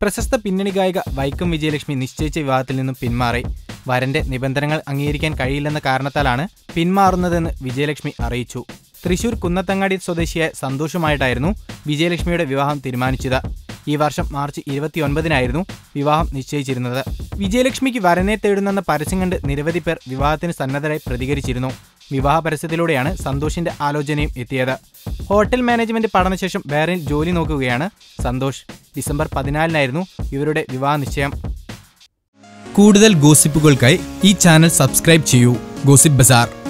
പ്രശസ്ത പിന്നണി ഗായിക വൈക്കം വിജയലക്ഷ്മി നിശ്ചയിച്ച വിവാഹത്തിൽ നിന്നും പിന്മാറി വരന്റെ നിബന്ധനകൾ അംഗീകരിക്കാൻ കഴിയില്ലെന്ന കാരണത്താലാണ് പിന്മാറുന്നതെന്ന് വിജയലക്ഷ്മി അറിയിച്ചു തൃശൂർ കുന്നത്തങ്ങാടി സ്വദേശിയായ സന്തോഷുമായിട്ടായിരുന്നു വിജയലക്ഷ്മിയുടെ വിവാഹം തീരുമാനിച്ചത് ഈ വർഷം മാർച്ച് ഇരുപത്തിയൊൻപതിനായിരുന്നു വിവാഹം നിശ്ചയിച്ചിരുന്നത് വിജയലക്ഷ്മിക്ക് വരനെ തേടുന്നെന്ന പരസ്യം കണ്ട് നിരവധി പേർ വിവാഹത്തിന് സന്നദ്ധരായി പ്രതികരിച്ചിരുന്നു വിവാഹ പരസ്യത്തിലൂടെയാണ് സന്തോഷിന്റെ ആലോചനയും എത്തിയത് ഹോട്ടൽ മാനേജ്മെന്റ് പഠനശേഷം വേറെ ജോലി നോക്കുകയാണ് സന്തോഷ് ഡിസംബർ പതിനാലിനായിരുന്നു ഇവരുടെ വിവാഹ നിശ്ചയം കൂടുതൽ ഗോസിപ്പുകൾക്കായി ഈ ചാനൽ സബ്സ്ക്രൈബ് ചെയ്യൂ ഗോസിപ്പ് ബസാർ